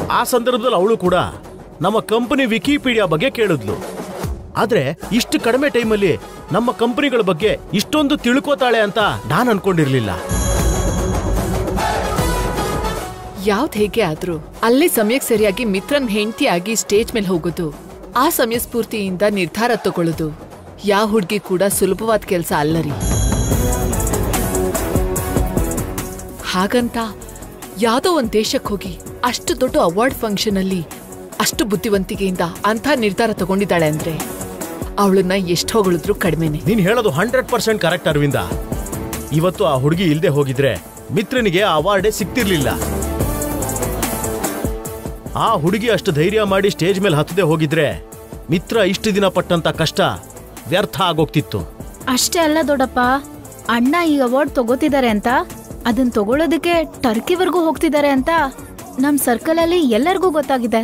ಆ ಸಂದರ್ಭದಲ್ಲಿ ಅವಳು ಕೂಡ ನಮ್ಮ ಕಂಪನಿ ವಿಕಿಪೀಡಿಯಾ ಬಗ್ಗೆ ಕೇಳಿದ್ಲು ಆದ್ರೆ ಇಷ್ಟು ಕಡಿಮೆ ಟೈಮಲ್ಲಿ ನಮ್ಮ ಕಂಪನಿಗಳ ಬಗ್ಗೆ ಇಷ್ಟೊಂದು ತಿಳ್ಕೋತಾಳೆ ಅಂತ ನಾನು ಅನ್ಕೊಂಡಿರ್ಲಿಲ್ಲ ಯಾವ್ದ್ ಹೇಗೆ ಆದ್ರೂ ಅಲ್ಲೇ ಸಮಯಕ್ಕೆ ಸರಿಯಾಗಿ ಮಿತ್ರನ್ ಹೆಂಡತಿಯಾಗಿ ಸ್ಟೇಜ್ ಮೇಲೆ ಹೋಗೋದು ಆ ಸಮಯ ಸ್ಫೂರ್ತಿಯಿಂದ ನಿರ್ಧಾರ ತಗೊಳ್ಳೋದು ಯಾವ ಹುಡ್ಗಿ ಕೂಡ ಸುಲಭವಾದ ಕೆಲಸ ಅಲ್ಲರಿ ಹಾಗಂತ ಯಾವ್ದೋ ಒಂದ್ ದೇಶಕ್ಕೆ ಹೋಗಿ ಅಷ್ಟು ದೊಡ್ಡ ಅವಾರ್ಡ್ ಫಂಕ್ಷನ್ ಅಲ್ಲಿ ಅಷ್ಟು ಬುದ್ಧಿವಂತಿಕೆಯಿಂದ ಅಂಥ ನಿರ್ಧಾರ ತಗೊಂಡಿದ್ದಾಳೆ ಅಂದ್ರೆ ಅವಳನ್ನ ಎಷ್ಟು ಹೊಗಳಿದ್ರು ಕಡಿಮೆನೆ ನೀನ್ ಹೇಳೋದು ಹಂಡ್ರೆಡ್ ಪರ್ಸೆಂಟ್ ಕರೆಕ್ಟ್ ಅರವಿಂದ ಇವತ್ತು ಆ ಹುಡುಗಿ ಇಲ್ದೆ ಹೋಗಿದ್ರೆ ಮಿತ್ರನಿಗೆ ಆ ಅವಾರ್ಡೇ ಸಿಕ್ತಿರ್ಲಿಲ್ಲ ಆ ಹುಡುಗಿ ಅಷ್ಟು ಧೈರ್ಯ ಮಾಡಿ ಸ್ಟೇಜ್ ಮೇಲೆ ಹತ್ತದೆ ಹೋಗಿದ್ರೆ ಮಿತ್ರ ಇಷ್ಟು ದಿನ ಪಟ್ಟಂತ ಕಷ್ಟ ವ್ಯರ್ಥ ಆಗೋಗ್ತಿತ್ತು ಅಷ್ಟೇ ಅಲ್ಲ ದೊಡ್ಡಪ್ಪ ಅಣ್ಣ ಈ ಅವಾರ್ಡ್ ತಗೋತಿದ್ದಾರೆ ಅಂತ ಅದನ್ನ ತಗೊಳ್ಳೋದಕ್ಕೆ ಟರ್ಕಿವರೆಗೂ ಹೋಗ್ತಿದ್ದಾರೆ ಅಂತ ನಮ್ ಸರ್ಕಲ್ ಅಲ್ಲಿ ಎಲ್ಲರಿಗೂ ಗೊತ್ತಾಗಿದೆ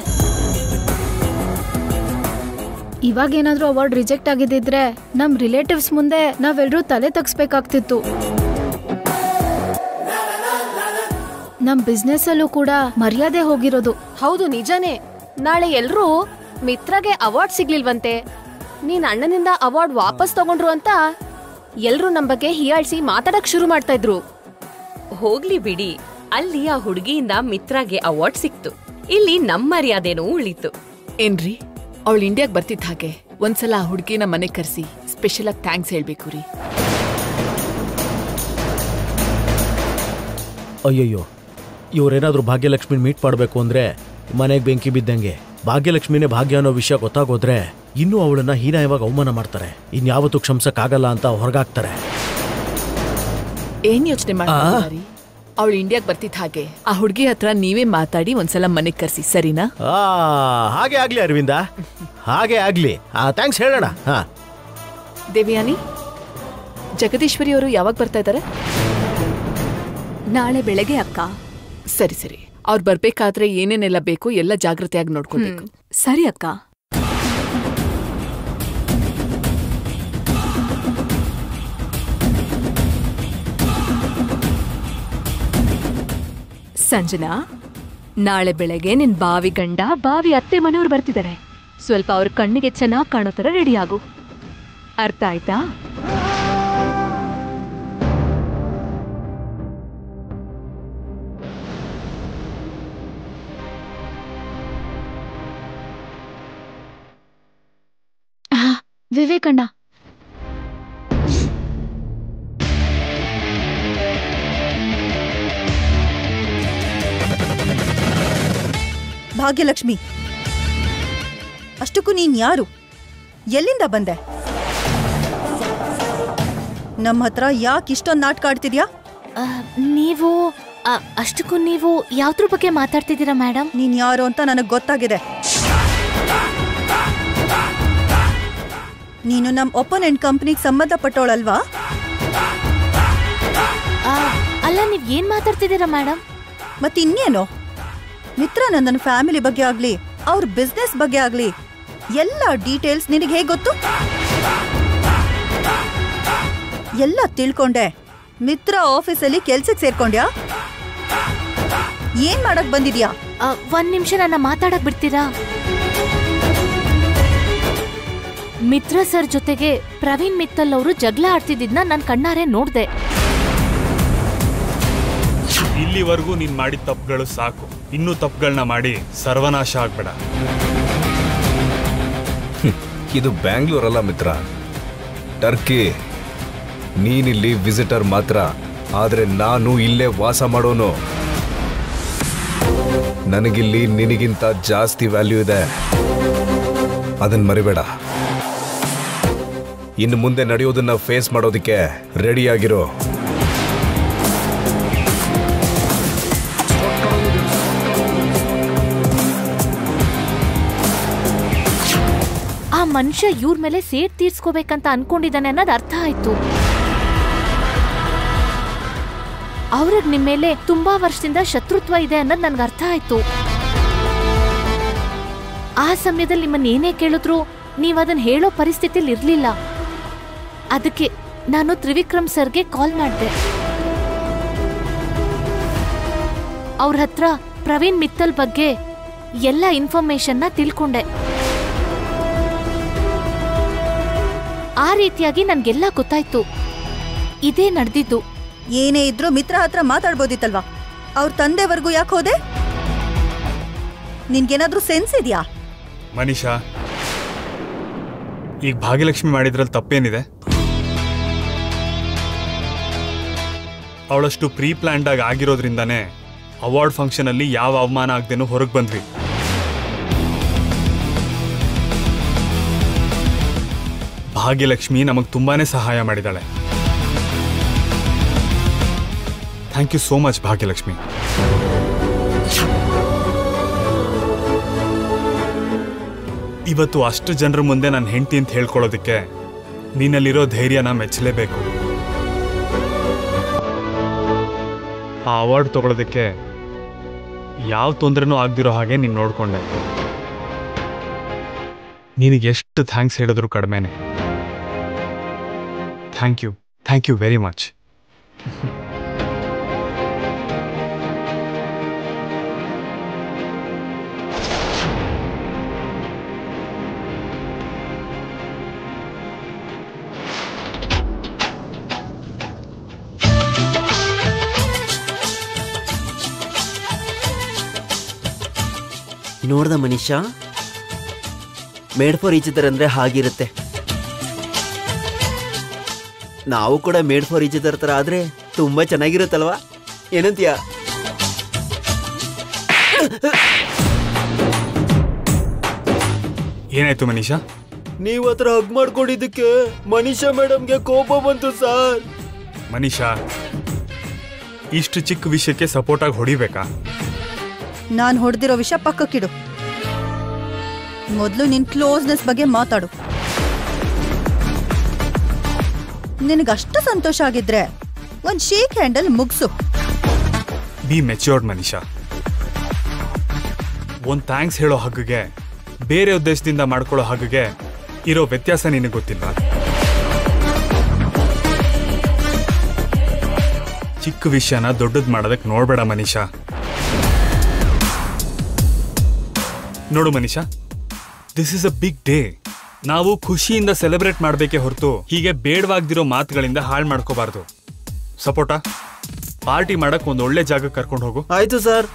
ಇವಾಗ ಏನಾದ್ರೂ ಅವಾರ್ಡ್ ರಿಜೆಕ್ಟ್ ಆಗಿದ್ದಿದ್ರೆ ನಮ್ ರಿಲೇಟಿವ್ಸ್ ಮುಂದೆ ನಾವೆಲ್ಲರೂ ತಲೆ ತಗ್ಸ್ಬೇಕಾಗ್ತಿತ್ತು ನಮ್ ಬಿಸ್ನೆಸ್ ಅಲ್ಲೂ ಕೂಡ ಮರ್ಯಾದೆ ಹೋಗಿರೋದು ಹೌದು ನಿಜಾನೇ ನಾಳೆ ಎಲ್ರೂ ಮಿತ್ರಗೆ ಅವಾರ್ಡ್ ಸಿಗ್ಲಿಲ್ವಂತೆ ನೀನ್ ಅಣ್ಣನಿಂದ ಅವಾರ್ಡ್ ವಾಪಸ್ ತಗೊಂಡ್ರು ಅಂತ ಎಲ್ರೂ ನಮ್ ಬಗ್ಗೆ ಹೀಯಾಳ್ಸಿ ಮಾತಾಡಕ್ ಶುರು ಮಾಡ್ತಾ ಇದ್ರು ಹೋಗ್ಲಿ ಬಿಡಿ ಅಲ್ಲಿ ಆ ಹುಡುಗಿಯಿಂದ ಮಿತ್ರಾಗೆ ಅವಾರ್ಡ್ ಸಿಕ್ತು ಇಲ್ಲಿ ನಮ್ಮ ಮರ್ಯಾದೆನೂ ಉಳಿತು ಏನ್ರಿ ಅವಳು ಇಂಡಿಯಾಗ್ ಬರ್ತಿದ್ದ ಹಾಗೆ ಒಂದ್ಸಲ ಆ ಹುಡ್ಗಿನ ಮನೆ ಕರೆಸಿ ಸ್ಪೆಷಲ್ ಆಗಿ ಥ್ಯಾಂಕ್ಸ್ ಹೇಳ್ಬೇಕು ರೀ ಅಯ್ಯಯ್ಯೋ ಇವ್ರೇನಾದ್ರೂ ಭಾಗ್ಯಲಕ್ಷ್ಮಿ ಮೀಟ್ ಮಾಡಬೇಕು ಅಂದ್ರೆ ಮನೆಗೆ ಬೆಂಕಿ ಬಿದ್ದಂಗೆ ಭಾಗ್ಯಲಕ್ಷ್ಮಿನೇ ಭಾಗ್ಯ ಅನ್ನೋ ವಿಷಯ ಗೊತ್ತಾಗೋದ್ರೆ ಇನ್ನೂ ಅವಳನ್ನ ಹೀನಾಯವಾಗಿ ಅವಮಾನ ಮಾಡ್ತಾರೆ ಇನ್ಯಾವತ್ತೂ ಕ್ಷಮಿಸಕ್ಕಾಗಲ್ಲ ಅಂತ ಹೊರಗಾಕ್ತಾರೆ ಏನ್ ಯೋಚನೆ ಮಾಡ್ತೀರಿ ಅವಳು ಇಂಡಿಯಾಗ್ ಬರ್ತಿದ್ದ ಹಾಗೆ ಆ ಹುಡ್ಗಿ ಹತ್ರ ನೀವೇ ಮಾತಾಡಿ ಒಂದ್ಸಲ ಮನೆಗ್ ಕರ್ಸಿ ಸರಿನಾ ಆ ಹಾಗೆ ಆಗ್ಲಿ ಅರವಿಂದ ಹಾಗೆ ಆಗ್ಲಿ ಆ ಥ್ಯಾಂಕ್ಸ್ ಹೇಳೋಣ ಹಾ ದೇವಿಯಾನಿ ಜಗದೀಶ್ವರಿ ಅವರು ಯಾವಾಗ ಬರ್ತಾ ಇದ್ದಾರೆ ನಾಳೆ ಬೆಳಗ್ಗೆ ಅಕ್ಕ ಸರಿ ಸರಿ ಅವ್ರು ಬರ್ಬೇಕಾದ್ರೆ ಏನೇನೆಲ್ಲ ಬೇಕು ಎಲ್ಲ ಜಾಗ್ರತೆಯಾಗಿ ನೋಡ್ಕೊಳ್ಬೇಕು ಸರಿ ಅಕ್ಕ ಸಂಜನಾ ನಾಳೆ ಬೆಳಗ್ಗೆ ನಿನ್ ಬಾವಿ ಗಂಡ ಬಾವಿ ಅತ್ತೆ ಮನೆಯವ್ರು ಬರ್ತಿದ್ದಾರೆ ಸ್ವಲ್ಪ ಅವ್ರ ಕಣ್ಣಿಗೆ ಚೆನ್ನಾಗಿ ಕಾಣೋ ಥರ ರೆಡಿ ಆಗು ಅರ್ಥ ಆಯ್ತಾ ವಿವೇಕಣ್ಣ ಭಾಗ್ಯಲಕ್ಷ್ಮಿ ಅಷ್ಟಕ್ಕೂ ನೀನ್ ಯಾರು ಎಲ್ಲಿಂದ ಬಂದೆ ನಮ್ಮ ಹತ್ರ ಯಾಕೆ ಇಷ್ಟೊಂದು ನಾಟಕ ಆಡ್ತಿದ್ಯಾ ಆ, ನೀವು ಆ, ಅಷ್ಟಕ್ಕೂ ನೀವು ಯಾವ್ದ್ರ ಬಗ್ಗೆ ಮಾತಾಡ್ತಿದ್ದೀರಾ ಮೇಡಮ್ ನೀನ್ ಯಾರು ಅಂತ ನನಗೆ ಗೊತ್ತಾಗಿದೆ ನೀನು ನಮ್ಮ ಒಪೋನೆಂಟ್ ಕಂಪ್ನಿಗೆ ಸಂಬಂಧಪಟ್ಟವಳಲ್ವಾ ಅಲ್ಲ ನೀವ್ ಏನ್ ಮಾತಾಡ್ತಿದ್ದೀರಾ ಮೇಡಮ್ ಮತ್ತೆ ಇನ್ನೇನು ಮಿತ್ರ ನನ್ನ ಫ್ಯಾಮಿಲಿ ಬಗ್ಗೆ ಆಗ್ಲಿ ಅವ್ರ ಬಿಸ್ನೆಸ್ ಬಗ್ಗೆ ಆಗ್ಲಿ ಎಲ್ಲ ಡೀಟೇಲ್ಸ್ ನಿನಗೆ ಹೇಗೆ ಗೊತ್ತು ಎಲ್ಲ ತಿಳ್ಕೊಂಡೆ ಮಿತ್ರ ಆಫೀಸಲ್ಲಿ ಕೆಲ್ಸಕ್ಕೆ ಸೇರ್ಕೊಂಡ್ಯಾ ಏನ್ ಮಾಡಕ್ ಬಂದಿದ್ಯಾ ಆ, ಒಂದ್ ನಿಮಿಷ ನನ್ನ ಮಾತಾಡಕ್ ಬಿಡ್ತೀರಾ ಮಿತ್ರ ಸರ್ ಜೊತೆಗೆ ಪ್ರವೀಣ್ ಮಿತ್ತಲ್ ಅವರು ಜಗಳ ಆಡ್ತಿದ್ದಿದ್ನ ನಾನ್ ಕಣ್ಣಾರೆ ನೋಡ್ದೆ ಇಲ್ಲಿವರೆಗೂ ನೀನ್ ಮಾಡಿದ ತಪ್ಪುಗಳು ಸಾಕು ಇನ್ನೂ ತಪ್ಪುಗಳನ್ನ ಮಾಡಿ ಸರ್ವನಾಶ ಆಗ್ಬೇಡ ಇದು ಬ್ಯಾಂಗ್ಳೂರಲ್ಲ ಮಿತ್ರ ಟರ್ಕಿ ನೀನಿಲ್ಲಿ ವಿಸಿಟರ್ ಮಾತ್ರ ಆದ್ರೆ ನಾನು ಇಲ್ಲೇ ವಾಸ ಮಾಡೋನು ನನಗಿಲ್ಲಿ ನಿನಗಿಂತ ಜಾಸ್ತಿ ವ್ಯಾಲ್ಯೂ ಇದೆ ಅದನ್ನ ಮರಿಬೇಡ ಇನ್ನು ಮುಂದೆ ನಡೆಯೋದನ್ನ ಫೇಸ್ ಮಾಡೋದಕ್ಕೆ ರೆಡಿಯಾಗಿರೋ ಆ ಮನುಷ್ಯ ಇವ್ರ ಮೇಲೆ ಸೇಟ್ ತೀರ್ಸ್ಕೋಬೇಕಂತ ಅನ್ಕೊಂಡಿದ್ದಾನೆ ಅನ್ನೋದು ಅರ್ಥ ಆಯ್ತು ಅವ್ರಿಗೆ ನಿಮ್ ಮೇಲೆ ತುಂಬಾ ವರ್ಷದಿಂದ ಶತ್ರುತ್ವ ಇದೆ ಅನ್ನೋದು ನನ್ಗೆ ಅರ್ಥ ಆಯ್ತು ಆ ಸಮಯದಲ್ಲಿ ನಿಮ್ಮನ್ನ ಏನೇ ಕೇಳಿದ್ರು ನೀವು ಅದನ್ನ ಹೇಳೋ ಪರಿಸ್ಥಿತಿಲಿ ಇರ್ಲಿಲ್ಲ ಅದಕ್ಕೆ ನಾನು ತ್ರಿವಿಕ್ರಮ್ ಸರ್ಗೆ ಕಾಲ್ ಮಾಡಿದೆ ಅವ್ರ ಹತ್ರ ಪ್ರವೀಣ್ ಮಿತ್ತಲ್ ಬಗ್ಗೆ ಎಲ್ಲ ಇನ್ಫಾರ್ಮೇಶನ್ನ ತಿಳ್ಕೊಂಡೆ ಆ ರೀತಿಯಾಗಿ ನನ್ಗೆಲ್ಲ ಗೊತ್ತಾಯ್ತು ಇದೇ ನಡೆದಿದ್ದು ಏನೇ ಇದ್ರೂ ಮಿತ್ರ ಹತ್ರ ಮಾತಾಡ್ಬೋದಿತ್ತಲ್ವಾ ಅವ್ರ ತಂದೆವರೆಗೂ ಯಾಕೆ ಹೋದೆ ನಿನ್ಗೇನಾದ್ರೂ ಸೆನ್ಸ್ ಇದೆಯಾ ಮನೀಷಾ ಈಗ ಭಾಗ್ಯಲಕ್ಷ್ಮಿ ಮಾಡಿದ್ರಲ್ಲಿ ತಪ್ಪೇನಿದೆ ಅವಳಷ್ಟು ಪ್ರೀ ಪ್ಲ್ಯಾಂಡ್ ಆಗಿ ಆಗಿರೋದ್ರಿಂದಾನೇ ಅವಾರ್ಡ್ ಫಂಕ್ಷನ್ ಅಲ್ಲಿ ಯಾವ ಅವಮಾನ ಆಗ್ದೇನೋ ಹೊರಗೆ ಬಂದ್ವಿ ಭಾಗ್ಯಲಕ್ಷ್ಮಿ ನಮಗೆ ತುಂಬಾನೇ ಸಹಾಯ ಮಾಡಿದಾಳೆ thank you so much Bhagyalakshmi ಇವತ್ತು ಅಷ್ಟು ಜನರ ಮುಂದೆ ನನ್ನ ಹೆಂಡತಿ ಅಂತ ಹೇಳ್ಕೊಳ್ಳೋದಕ್ಕೆ ನೀನಲ್ಲಿರೋ ಧೈರ್ಯನ ಮೆಚ್ಚಲೇಬೇಕು ಆ ಅವಾರ್ಡ್ ತಗೊಳ್ಳೋದಕ್ಕೆ ಯಾವ ತೊಂದರೆನೂ ಆಗ್ದಿರೋ ಹಾಗೆ ನೀನು ನೋಡ್ಕೊಂಡೆ ನಿನಗೆ ಎಷ್ಟು ಥ್ಯಾಂಕ್ಸ್ ಹೇಳಿದ್ರು ಕಡಿಮೆನೆ thank you thank you very much ನೋಡ್ದ ಮನೀಷಾ ಮೇಡ್ ಫಾರ್ ಈಚ್ ಇದರ್ ಅಂದ್ರೆ ಹಾಗಿರುತ್ತೆ ನಾವು ಕೂಡ ಮೇಡ್ ಫಾರ್ ಈಚ್ ಇದರ್ ತರ ಆದ್ರೆ ತುಂಬಾ ಚೆನ್ನಾಗಿರುತ್ತಲ್ವಾ ಏನಂತೀಯ ಏನಾಯ್ತು ಮನೀಷಾ ನೀವು ಹತ್ರ ಹಗ್ ಮಾಡ್ಕೊಂಡಿದ್ದಕ್ಕೆ ಮನೀಷಾ ಮೇಡಮ್ಗೆ ಕೋಪ ಬಂತು ಸರ್ ಮನೀಷಾ ಇಷ್ಟು ಚಿಕ್ಕ ವಿಷಯಕ್ಕೆ ಸಪೋರ್ಟ್ ಆಗಿ ಹೊಡಿಬೇಕಾ ನಾನ್ ಹೊಡೆದಿರೋ ವಿಷಯ ಪಕ್ಕಕ್ಕಿಡು ಮೊದಲು ನಿನ್ ಕ್ಲೋಸ್ನೆಸ್ ಬಗ್ಗೆ ಮಾತಾಡು ನಿನಗಷ್ಟು ಸಂತೋಷ ಆಗಿದ್ರೆ ಒಂದ್ ಶೇಕ್ ಹ್ಯಾಂಡಲ್ ಮುಗ್ಸು ಬಿ ಮೆಚ್ಯೂರ್ಡ್ ಮನೀಷಾ ಒಂದು ಥ್ಯಾಂಕ್ಸ್ ಹೇಳೋ ಹಗ್ಗಗೆ ಬೇರೆ ಉದ್ದೇಶದಿಂದ ಮಾಡ್ಕೊಳ್ಳೋ ಹಗ್ಗಗೆ ಇರೋ ವ್ಯತ್ಯಾಸ ನಿನಗೆ ಗೊತ್ತಿಲ್ಲ ಚಿಕ್ಕ ವಿಷಯನ ದೊಡ್ಡದು ಮಾಡೋದಕ್ಕೆ ನೋಡ್ಬೇಡ ಮನೀಷಾ ನೋಡು Manisha this is a big day ನಾವು ಖುಷಿಯಿಂದ ಸೆಲೆಬ್ರೇಟ್ ಮಾಡಬೇಕೇ ಹೊರತು ಹೀಗೆ ಬೇಡವಾಗ್ದಿರೋ ಮಾತುಗಳಿಂದ ಹಾಳು ಮಾಡ್ಕೋಬಾರ್ದು ಸಪೋಟ ಪಾರ್ಟಿ ಮಾಡಕ್ ಒಂದು ಒಳ್ಳೆ ಜಾಗ ಕರ್ಕೊಂಡು ಹೋಗು ಆಯ್ತು ಸರ್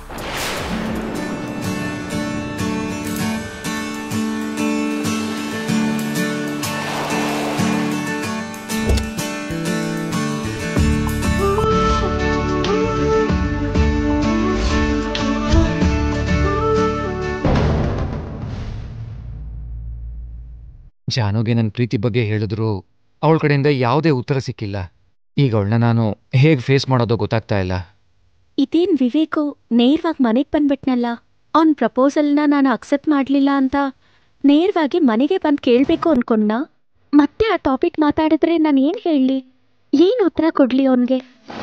ಜಾನುಗೆ ನನ್ನ ಪ್ರೀತಿ ಬಗ್ಗೆ ಹೇಳಿದ್ರು ಅವಳ ಕಡೆಯಿಂದ ಯಾವುದೇ ಉತ್ತರ ಸಿಕ್ಕಿಲ್ಲ ಈಗ ಅವಳನ್ನ ನಾನು ಹೇಗೆ ಫೇಸ್ ಮಾಡೋದೋ ಗೊತ್ತಾಗ್ತಾ ಇಲ್ಲ ಇದೇನ್ ವಿವೇಕು ನೇರವಾಗಿ ಮನೆಗೆ ಬಂದ್ಬಿಟ್ನಲ್ಲ ಅವ್ನ ಪ್ರಪೋಸಲ್ನ ನಾನು ಅಕ್ಸೆಪ್ಟ್ ಮಾಡಲಿಲ್ಲ ಅಂತ ನೇರವಾಗಿ ಮನೆಗೆ ಬಂದು ಕೇಳಬೇಕು ಅನ್ಕೊಂಡ ಮತ್ತೆ ಆ ಟಾಪಿಕ್ ಮಾತಾಡಿದ್ರೆ ನಾನು ಏನು ಹೇಳಲಿ ಏನು ಉತ್ತರ ಕೊಡಲಿ ಅವನಿಗೆ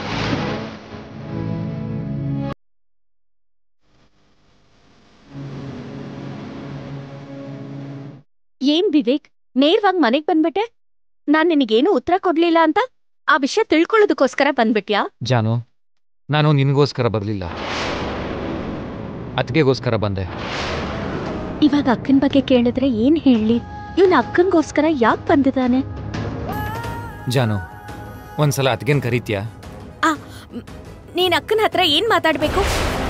ಏನ್ ವಿವೇಕ್ ನೇರವಾಗಿ ಮನೆಗೆ ಬಂದ್ಬಿಟ್ಟೆ ನಾನು ನಿನಗೇನು ಉತ್ತರ ಕೊಡ್ಲಿಲ್ಲ ಅಂತ ಆ ವಿಷಯ ತಿಳ್ಕೊಳ್ಳೋದಕ್ಕೋಸ್ಕರ ಬಂದ್ಬಿಟ್ಯಾ ಜಾನು ನಾನು ನಿನಗೋಸ್ಕರ ಬರಲಿಲ್ಲ ಅತ್ತಿಗೆಗೋಸ್ಕರ ಬಂದೆ ಇವಾಗ ಅಕ್ಕನ ಬಗ್ಗೆ ಕೇಳಿದ್ರೆ ಏನ್ ಹೇಳಲಿ ಇವನ್ ಅಕ್ಕನ್ಗೋಸ್ಕರ ಯಾಕೆ ಬಂದಿದ್ದಾನೆ ಜಾನು ಒಂದ್ಸಲ ಅತ್ತಿಗೆನ್ ಕರೀತ್ಯಾ ಆ ಮ್, ನೀನ್ ಅಕ್ಕನ ಹತ್ರ ಏನ್ ಮಾತಾಡ್ಬೇಕು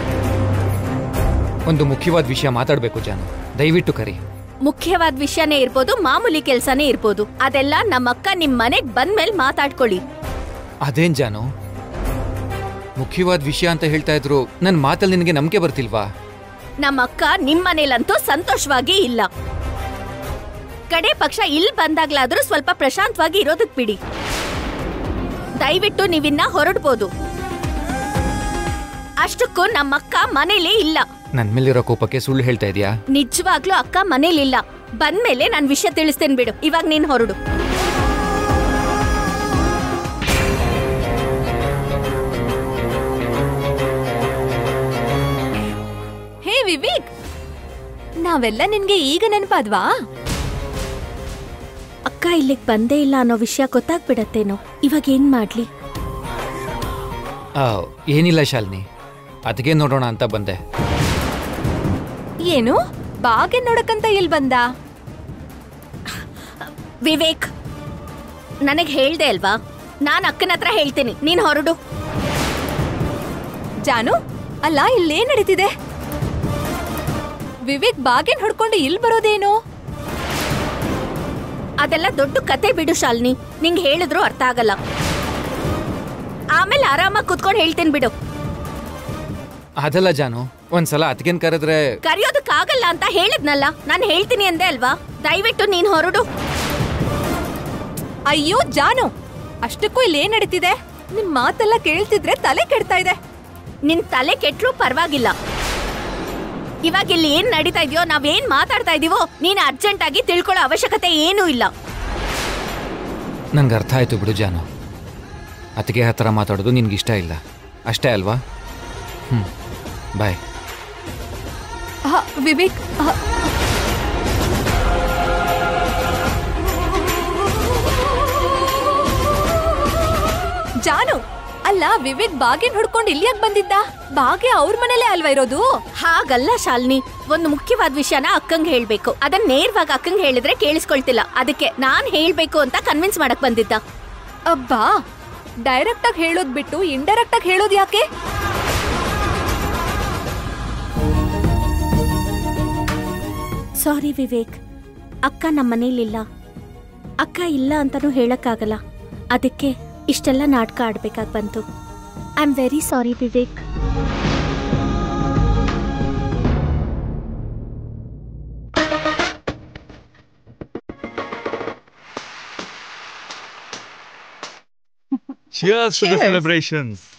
ಒಂದು ಮುಖ್ಯವಾದ ವಿಷಯ ಮಾತಾಡಬೇಕು ಜಾನು ದಯವಿಟ್ಟು ಕರಿ ಮುಖ್ಯವಾದ ವಿಷಯನೇ ಇರ್ಬೋದು ಮಾಮೂಲಿ ಕೆಲ್ಸನೇ ಇರ್ಬೋದು ಅದೆಲ್ಲ ನಮ್ಮಕ್ಕ ನಿಮ್ ಮನೆಗ್ ಬಂದ್ಮೇಲೆ ಮಾತಾಡ್ಕೊಳ್ಳಿ ಅದೇನ್ ಜಾನು ಮುಖ್ಯವಾದ ವಿಷಯ ಅಂತ ಹೇಳ್ತಾ ಇದ್ರು ನನ್ನ ಮಾತಲ್ಲಿ ನಿನಗೆ ನಂಬಿಕೆ ಬರ್ತಿಲ್ವಾ ನಮ್ಮಕ್ಕ ನಿಮ್ ಮನೇಲಂತೂ ಸಂತೋಷವಾಗಿ ಇಲ್ಲ ಕಡೆ ಪಕ್ಷ ಇಲ್ಲಿ ಬಂದಾಗ್ಲಾದ್ರೂ ಸ್ವಲ್ಪ ಪ್ರಶಾಂತವಾಗಿ ಇರೋದಕ್ ಬಿಡಿ ದಯವಿಟ್ಟು ನೀವಿನ್ನ ಹೊರಡ್ಬೋದು ಅಷ್ಟಕ್ಕೂ ನಮ್ಮಕ್ಕ ಮನೇಲಿ ಇಲ್ಲ ನನ್ನ ಮೇಲಿರೋ ಕೋಪಕ್ಕೆ ಸುಳ್ಳು ಹೇಳ್ತಾ ಇದೀಯಾ ನಿಜವಾಗ್ಲೂ ಅಕ್ಕ ಮನೇಲಿಲ್ಲ ಬಂದ್ಮೇಲೆ ನಾನ್ ವಿಷಯ ತಿಳಿಸ್ತೇನೆ ಬಿಡು ಇವಾಗ ನೀನ್ ಹೊರಡು ಹೇ ವಿವೇಕ್ ನಾವೆಲ್ಲ ನಿನ್ಗೆ ಈಗ ನೆನಪಾದ್ವಾ ಅಕ್ಕ ಇಲ್ಲಿಗೆ ಬಂದೇ ಇಲ್ಲ ಅನ್ನೋ ವಿಷಯ ಗೊತ್ತಾಗ್ಬಿಡತ್ತೇನೋ ಇವಾಗ ಏನ್ ಮಾಡ್ಲಿ ಆ, ಏನಿಲ್ಲ ಶಾಲಿನಿ ಅದಕ್ಕೆ ನೋಡೋಣ ಅಂತ ಬಂದೆ ಏನು ಬಾಗೆ ನೋಡಕ್ಕಂತ ಇಲ್ ಬಂದ ವಿವೇಕ್ ನನಗೆ ಹೇಳ್ದೆ ಅಲ್ವಾ ನಾನು ಅಕ್ಕನ ಹತ್ರ ಹೇಳ್ತೀನಿ ನೀನ್ ಹೊರಡು ಜಾನು ಅಲ್ಲ ಇಲ್ಲೇನ್ ನಡೀತಿದೆ ವಿವೇಕ್ ಬಾಗಿನ್ ಹೊಡ್ಕೊಂಡು ಇಲ್ ಬರೋದೇನು ಅದೆಲ್ಲ ದೊಡ್ಡ ಕತೆ ಬಿಡು ಶಾಲಿನಿ ನಿಂಗೆ ಹೇಳಿದ್ರು ಅರ್ಥ ಆಗಲ್ಲ ಆಮೇಲೆ ಆರಾಮಾಗಿ ಕುತ್ಕೊಂಡು ಹೇಳ್ತೀನಿ ಬಿಡು ಅದಲ್ಲ ಜಾನು ಒಂದ್ಸಲ ಅತ್ಗೆನ್ ಕರೆದ್ರೆ ಕರೆಯೋದಕ್ಕಾಗಲ್ಲ ಅಂತ ಹೇಳಿದ್ನಲ್ಲ ನಾನು ಹೇಳ್ತೀನಿ ಅಂದೆ ಅಲ್ವಾ ದಯವಿಟ್ಟು ನೀನ್ ಹೊರಡು ಅಯ್ಯೋ ಜಾನು ಅಷ್ಟಕ್ಕೂ ಇಲ್ಲೇನ್ ನಡೀತಿದೆ ನಿಮ್ ಮಾತೆಲ್ಲ ಕೇಳ್ತಿದ್ರೆ ತಲೆ ಕೆಡ್ತಾ ಇದೆ ನಿನ್ ತಲೆ ಕೆಟ್ರು ಪರವಾಗಿಲ್ಲ ಇವಾಗ ಇಲ್ಲಿ ಏನ್ ನಡೀತಾ ಇದೆಯೋ ನಾವೇನ್ ಮಾತಾಡ್ತಾ ಇದೀವೋ ನೀನ್ ಅರ್ಜೆಂಟ್ ಆಗಿ ತಿಳ್ಕೊಳ್ಳೋ ಅವಶ್ಯಕತೆ ಏನೂ ಇಲ್ಲ ನನ್ಗೆ ಅರ್ಥ ಆಯ್ತು ಬಿಡು ಜಾನು ಅತ್ತಿಗೆ ಹತ್ರ ಮಾತಾಡೋದು ನಿನ್ಗೆ ಇಷ್ಟ ಇಲ್ಲ ಅಷ್ಟೇ ಅಲ್ವಾ ಹ್ಞೂ ಬಾಯ್ ಆ, ವಿವೇಕ್ ಆ, ಜಾನು ಅಲ್ಲ ವಿವೇಕ್ ಬಾಗಿನ್ ಹುಡ್ಕೊಂಡು ಇಲ್ಲಿ ಯಾಕೆ ಬಂದಿದ್ದ ಬಾಗೆ ಅವ್ರ ಮನೇಲೆ ಅಲ್ವಾ ಇರೋದು ಹಾಗಲ್ಲ ಶಾಲಿನಿ ಒಂದು ಮುಖ್ಯವಾದ ವಿಷಯನ ಅಕ್ಕಂಗ್ ಹೇಳ್ಬೇಕು ಅದನ್ನ ನೇರವಾಗಿ ಅಕ್ಕಂಗ್ ಹೇಳಿದ್ರೆ ಕೇಳಿಸ್ಕೊಳ್ತಿಲ್ಲ ಅದಕ್ಕೆ ನಾನ್ ಹೇಳ್ಬೇಕು ಅಂತ ಕನ್ವಿನ್ಸ್ ಮಾಡಕ್ ಬಂದಿದ್ದ ಅಬ್ಬಾ ಡೈರೆಕ್ಟ್ ಆಗಿ ಹೇಳೋದ್ ಬಿಟ್ಟು ಇಂಡೈರೆಕ್ಟ್ ಆಗಿ ಹೇಳೋದ್ ಯಾಕೆ ಸಾರಿ ವಿವೇಕ್ ಅಕ್ಕ ನಮ್ಮ ಮನೇಲಿಲ್ಲ ಅಕ್ಕ ಇಲ್ಲ ಅಂತಾನೂ ಹೇಳಕ್ಕಾಗಲ್ಲ ಅದಕ್ಕೆ ಇಷ್ಟೆಲ್ಲ ನಾಟಕ ಆಡ್ಬೇಕಾಗಿ ಬಂತು I am very sorry Vivek Cheers to the Cheers. celebrations.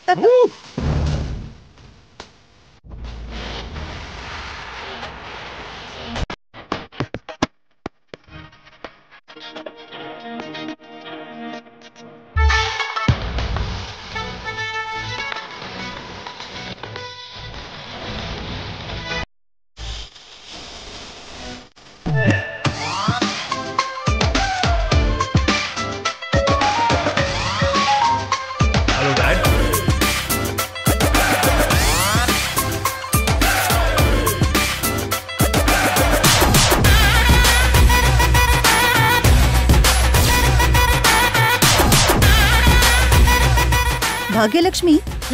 Hello, Dad. Bhagyalakshmi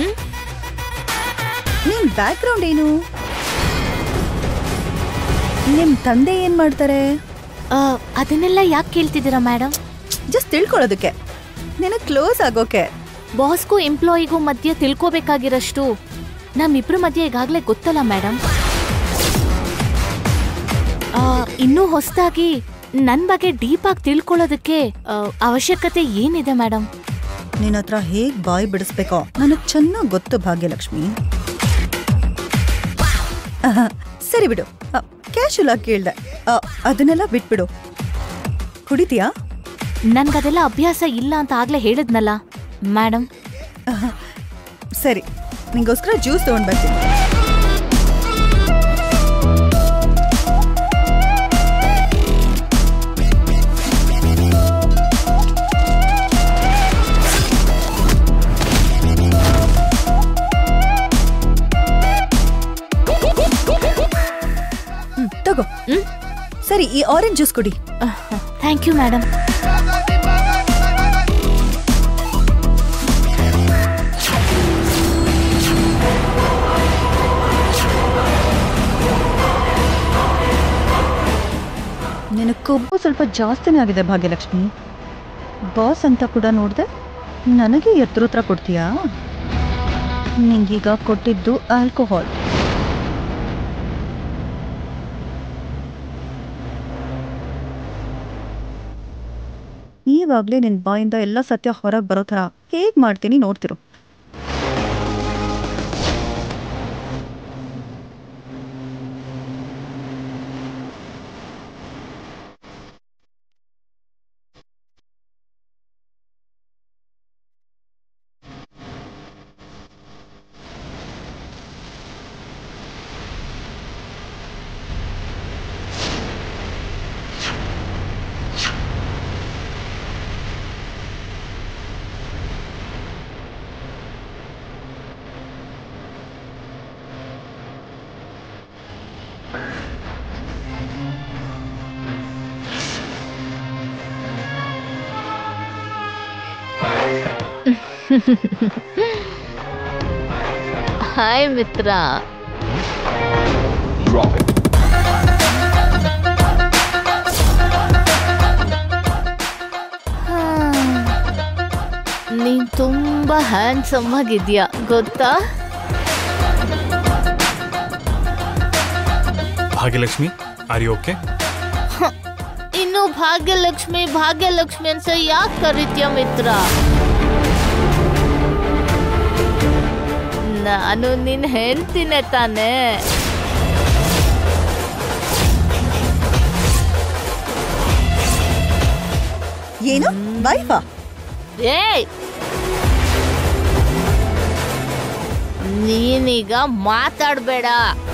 ನಿನ್ ಬ್ಯಾಕ್ ಗ್ರೌಂಡ್ ಏನು ನಿಮ್ ತಂದೆ ಏನ್ ಮಾಡ್ತಾರೆ ಅದನ್ನೆಲ್ಲ ಯಾಕೆ ಕೇಳ್ತಿದ್ದೀರಾ ಮೇಡಮ್ ಜಸ್ಟ್ ತಿಳ್ಕೊಳ್ಳೋದಕ್ಕೆ ನಿನಗ್ ಕ್ಲೋಸ್ ಆಗೋಕೆ ಬಾಸ್ಗೂ ಎಂಪ್ಲಾಯಿಗೂ ಮಧ್ಯೆ ತಿಳ್ಕೋಬೇಕಾಗಿರೋಷ್ಟು ನಮ್ಮಿಬ್ರ ಮಧ್ಯೆ ಈಗಾಗಲೇ ಗೊತ್ತಲ್ಲ ಮೇಡಮ್ ಇನ್ನೂ ಹೊಸದಾಗಿ ನನ್ನ ಬಗ್ಗೆ ಡೀಪ್ ಆಗಿ ತಿಳ್ಕೊಳ್ಳೋದಕ್ಕೆ ಆ, ಅವಶ್ಯಕತೆ ಏನಿದೆ ಮೇಡಮ್ ನಿನ್ನ ಹತ್ರ ಹೇಗ್ ಬಾಯ್ ಬಿಡಿಸ್ಬೇಕೋ ನನಗ್ ಚೆನ್ನಾಗ್ ಗೊತ್ತು ಭಾಗ್ಯಲಕ್ಷ್ಮಿ ಆಹಾ, ಸರಿ ಬಿಡು ಕ್ಯಾಶುಲ್ ಆಗಿ ಕೇಳ್ದೆ ಆ, ಅದನ್ನೆಲ್ಲ ಬಿಟ್ಬಿಡು ಕುಡಿತೀಯಾ ನನ್ಗದೆಲ್ಲ ಅಭ್ಯಾಸ ಇಲ್ಲ ಅಂತ ಆಗ್ಲೇ ಹೇಳಿದ್ನಲ್ಲ ಮೇಡಮ್ ಆಹಾ, ಸರಿ ನಿಂಗೋಸ್ಕರ ಜ್ಯೂಸ್ ತಗೊಂಡ್ ಬರ್ತೀನಿ ಹ್ಮ್, ತಗೋ ಸರಿ ಈ ಆರೆಂಜ್ ಜ್ಯೂಸ್ ಕುಡಿ ಥ್ಯಾಂಕ್ ಯು ಮೇಡಮ್ ನಿನ್ನ ಕೊಬ್ಬು ಸ್ವಲ್ಪ ಜಾಸ್ತಿನೇ ಆಗಿದೆ ಭಾಗ್ಯಲಕ್ಷ್ಮಿ ಬಾಸ್ ಅಂತ ಕೂಡ ನೋಡಿದೆ ನನಗೆ ಎತ್ತರುತ್ರ ಕೊಡ್ತೀಯಾ ನಿಂಗೀಗ ಕೊಟ್ಟಿದ್ದು ಆಲ್ಕೋಹಾಲ್ ಈವಾಗಲೇ ನಿನ್ನ ಬಾಯಿಂದ ಎಲ್ಲ ಸತ್ಯ ಹೊರಗೆ ಬರೋ ಥರ ಹೇಗೆ ಮಾಡ್ತೀನಿ ನೋಡ್ತಿರು ಹಾಯ್ ಮಿತ್ರ ಹಾ. ನೀನ್ ತುಂಬಾ ಹ್ಯಾಂಡ್ಸಮ್ ಆಗಿದ್ಯಾ ಗೊತ್ತಾ ಭಾಗ್ಯಲಕ್ಷ್ಮಿ ಆರ್ ಯು ಓಕೆ ಹ. ಇನ್ನು ಭಾಗ್ಯಲಕ್ಷ್ಮಿ ಭಾಗ್ಯಲಕ್ಷ್ಮಿ ಅಂತ ಯಾಕೆ ಕರಿತ್ಯ ಮಿತ್ರ ನಾನು ನಿನ್ ಹೆಂಡ್ತಿನೇ ತಾನೇ ಏನು ವೈಫಾ ಏಯ್ ನೀನೀಗ ಮಾತಾಡ್ಬೇಡ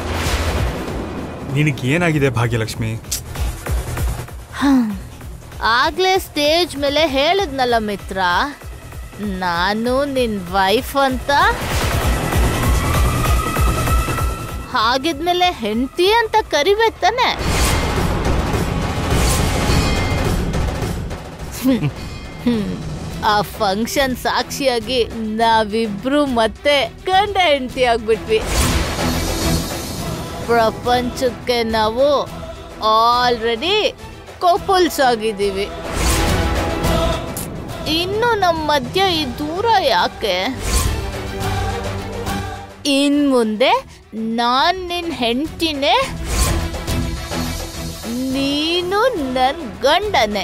ನಿನಗೆ ಏನಾಗಿದೆ ಭಾಗ್ಯಲಕ್ಷ್ಮಿ ಹ್ಮ್. ಆಗ್ಲೇ ಸ್ಟೇಜ್ ಮೇಲೆ ಹೇಳಿದ್ನಲ್ಲ ಮಿತ್ರ ನಾನು ನಿನ್ ವೈಫ್ ಅಂತ ಹಾಗಿದ್ಮೇಲೆ ಹೆಂಡತಿ ಅಂತ ಕರಿಬೇಕು ತಾನೆ ಹ್ಮ್. ಹ್ಮ್. ಆ ಫಂಕ್ಷನ್ ಸಾಕ್ಷಿಯಾಗಿ ನಾವಿಬ್ರು ಮತ್ತೆ ಗಂಡ ಹೆಂಡತಿ ಆಗ್ಬಿಟ್ವಿ ಪ್ರಪಂಚಕ್ಕೆ ನಾವು ಆಲ್ರೆಡಿ ಕಪಲ್ಸ್ ಆಗಿದ್ದೀವಿ ಇನ್ನು ನಮ್ಮ ಮಧ್ಯ ಈ ದೂರ ಯಾಕೆ ಇನ್ ಮುಂದೆ ನಾನ್ ನಿನ್ ಹೆಂಡತಿನೇ ನೀನು ನನ್ ಗಂಡನೆ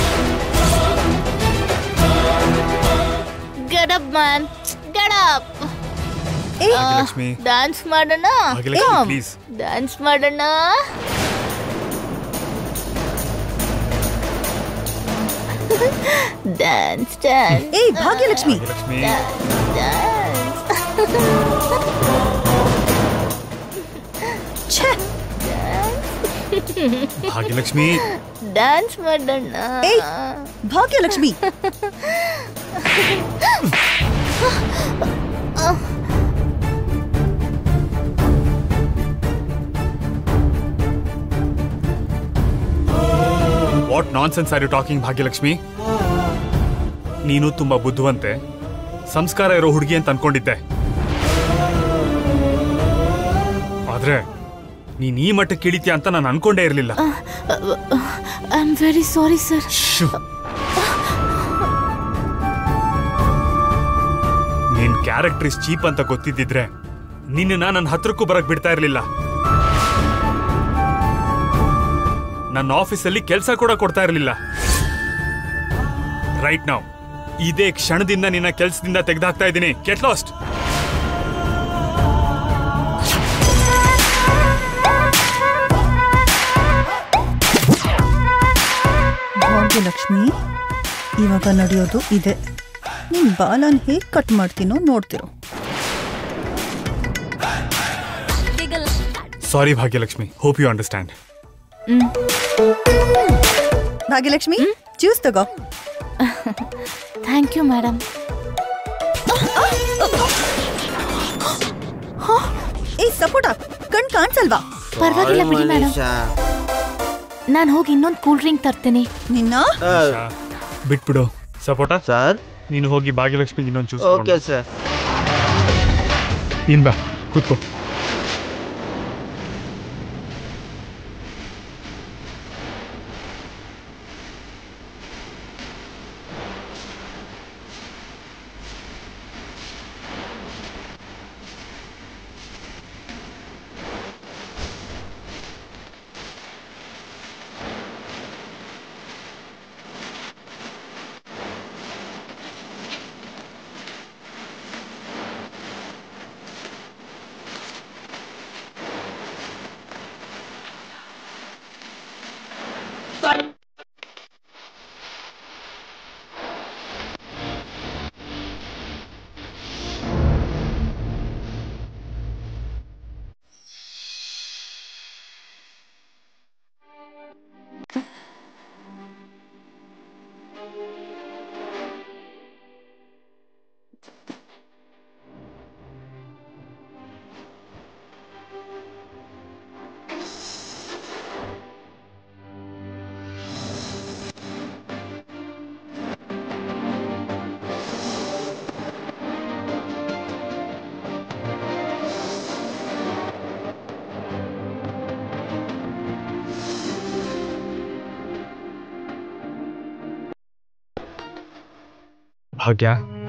ಗಡಪ್ ಮ್ಯಾನ್ ಗಡಪ್ ಭಾಗ್ಯಲಕ್ಷ್ಮಿ ಡ್ಯಾನ್ಸ್ ಮಾಡೋಣ ಭಾಗ್ಯಲಕ್ಷ್ಮಿ ಪ್ಲೀಸ್ ಡ್ಯಾನ್ಸ್ ಮಾಡೋಣ ಡ್ಯಾನ್ಸ್ ಡ್ಯಾನ್ಸ್ ಏಯ್ ಭಾಗ್ಯಲಕ್ಷ್ಮಿ ಭಾಗ್ಯಲಕ್ಷ್ಮಿ ಛೇ ಭಾಗ್ಯಲಕ್ಷ್ಮಿ ಡ್ಯಾನ್ಸ್ ಮಾಡೋಣ ಏಯ್ Bhagyalakshmi what nonsense are you talking Bhagyalakshmi ನೀನು ತುಂಬಾ ಬುದ್ಧಿವಂತೆ ಸಂಸ್ಕಾರ ಇರೋ ಹುಡುಗಿ ಅಂತ ಅನ್ಕೊಂಡಿದ್ದೆ ಆದ್ರೆ ನೀನ್ ಈ ಮಟ್ಟಕ್ಕೆ ಇಳಿತೀಯ ಅಂತ ನಾನು ಅನ್ಕೊಂಡೇ ಇರಲಿಲ್ಲ I am very sorry sir ನಿನ್ ಕ್ಯಾರೆಕ್ಟರ್ ಇಸ್ ಚೀಪ್ ಅಂತ ಗೊತ್ತಿದ್ದಿದ್ರೆ ನಿನ್ನ ನನ್ನ ಹತ್ರಕ್ಕೂ ಬರಕ್ ಬಿಡ್ತಾ ಇರಲಿಲ್ಲ ನನ್ನ ಆಫೀಸಲ್ಲಿ ಕೆಲಸ ಕೂಡ ಕೊಡ್ತಾ ಇರಲಿಲ್ಲ ರೈಟ್ ನಾವು ಇದೇ ಕ್ಷಣದಿಂದ ನಿನ್ನ ಕೆಲಸದಿಂದ ತೆಗೆದಾಕ್ತಾ ಇದ್ದೀನಿ ಗೆಟ್ ಲಾಸ್ಟ್ ಭಾಗ್ಯಲಕ್ಷ್ಮಿ ಇವಾಗ ನಡೆಯೋದು ಇದೆ ನಿನ್ ಬಾಲನ್ ಹೇಗ್ ಕಟ್ ಮಾಡ್ತೀನೋ ನೋಡ್ತಿರೋ sorry Bhagyalakshmi hope you understand Bhagyalakshmi juice ತಗೋ ಥ್ಯಾಂಕ್ ಯು ಮೇಡಮ್ ಏಯ್ ಸಪೋಟ ಕಣ್ ಕಾಣ್ಸಲ್ವಾ ಪರವಾಗಿಲ್ಲ ಬಿಡಿ ಮೇಡಮ್ ನಾನು ಹೋಗಿ ಇನ್ನೊಂದು ಕೂಲ್ ಡ್ರಿಂಕ್ ತರ್ತೀನಿ ನಿನ್ನ ಬಿಟ್ಬಿಡು ಸಪೋಟ ಸರ್ ನೀನು ಹೋಗಿ ಭಾಗ್ಯಲಕ್ಷ್ಮಿ ಇನ್ನೊಂದು ಚೂಸ್ ಓಕೆ ಸರ್ ನೀನ್ ಬಾ ಕೂತ್ಕೋ ಭಾಗ್ಯ